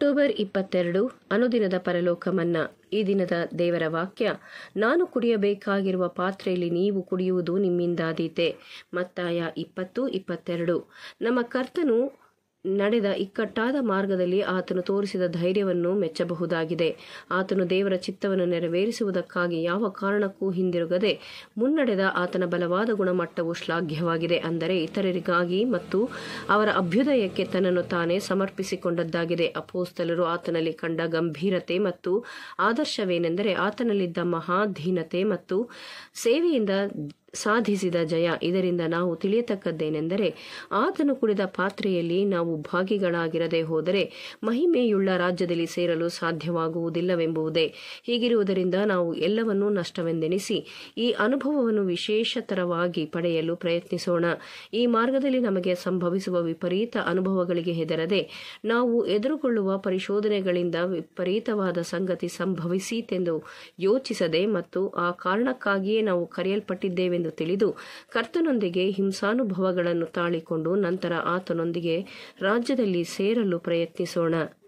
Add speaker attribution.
Speaker 1: October ಇಪ್ಪತ್ತೆರಡು ಅನುದಿನದ ಪರಲೋಕ ಮನ್ನಾ ಈ ದಿನದ ದೇವರ ವಾಕ್ಯ ನಾನು ಕುಡಿಯಬೇಕಾಗಿರುವ ಪಾತ್ರೆಯಲ್ಲಿ ನೀವು ಕುಡಿಯುವುದು ನಿಮ್ಮಿಂದಾದೀತೆ ಮತ್ತಾಯ ಇಪ್ಪತ್ತು ಇಪ್ಪತ್ತೆರಡು ನಮ್ಮ ಕರ್ತನು ನಡೆದ ಇಕ್ಕಟ್ಟಾದ ಮಾರ್ಗದಲ್ಲಿ ಆತನು ತೋರಿಸಿದ ಧೈರ್ಯವನ್ನು ಮೆಚ್ಚಬಹುದಾಗಿದೆ ಆತನು ದೇವರ ಚಿತ್ತವನ್ನು ನೆರವೇರಿಸುವುದಕ್ಕಾಗಿ ಯಾವ ಕಾರಣಕ್ಕೂ ಹಿಂದಿರುಗದೆ ಮುನ್ನಡೆದ ಆತನ ಬಲವಾದ ಗುಣಮಟ್ಟವು ಶ್ಲಾಘ್ಯವಾಗಿದೆ ಅಂದರೆ ಇತರರಿಗಾಗಿ ಮತ್ತು ಅವರ ಅಭ್ಯುದಯಕ್ಕೆ ತನ್ನನ್ನು ತಾನೇ ಸಮರ್ಪಿಸಿಕೊಂಡದ್ದಾಗಿದೆ ಅಪೋಸ್ತಲರು ಆತನಲ್ಲಿ ಕಂಡ ಗಂಭೀರತೆ ಮತ್ತು ಆದರ್ಶವೇನೆಂದರೆ ಆತನಲ್ಲಿದ್ದ ಮಹಾಧೀನತೆ ಮತ್ತು ಸೇವೆಯಿಂದ ಸಾಧಿಸಿದ ಜಯ ಇದರಿಂದ ನಾವು ತಿಳಿಯತಕ್ಕದ್ದೇನೆಂದರೆ ಆತನು ಕುಡಿದ ಪಾತ್ರೆಯಲ್ಲಿ ನಾವು ಭಾಗಿಗಳಾಗಿರದೆ ಹೋದರೆ ಮಹಿಮೆಯುಳ್ಳ ರಾಜ್ಯದಲ್ಲಿ ಸೇರಲು ಸಾಧ್ಯವಾಗುವುದಿಲ್ಲವೆಂಬುದೇ ಹೀಗಿರುವುದರಿಂದ ನಾವು ಎಲ್ಲವನ್ನೂ ನಷ್ಟವೆಂದೆನಿಸಿ ಈ ಅನುಭವವನ್ನು ವಿಶೇಷತರವಾಗಿ ಪಡೆಯಲು ಪ್ರಯತ್ನಿಸೋಣ ಈ ಮಾರ್ಗದಲ್ಲಿ ನಮಗೆ ಸಂಭವಿಸುವ ವಿಪರೀತ ಅನುಭವಗಳಿಗೆ ಹೆದರದೆ ನಾವು ಎದುರುಗೊಳ್ಳುವ ಪರಿಶೋಧನೆಗಳಿಂದ ವಿಪರೀತವಾದ ಸಂಗತಿ ಸಂಭವಿಸೀತೆಂದು ಯೋಚಿಸದೆ ಮತ್ತು ಆ ಕಾರಣಕ್ಕಾಗಿಯೇ ನಾವು ಕರೆಯಲ್ಪಟ್ಟಿದ್ದೇವೆಂದು ತಿಳಿದು ಕರ್ತನೊಂದಿಗೆ ಹಿಂಸಾನುಭವಗಳನ್ನು ತಾಳಿಕೊಂಡು ನಂತರ ಆತನೊಂದಿಗೆ ರಾಜ್ಯದಲ್ಲಿ ಸೇರಲು ಪ್ರಯತ್ನಿಸೋಣ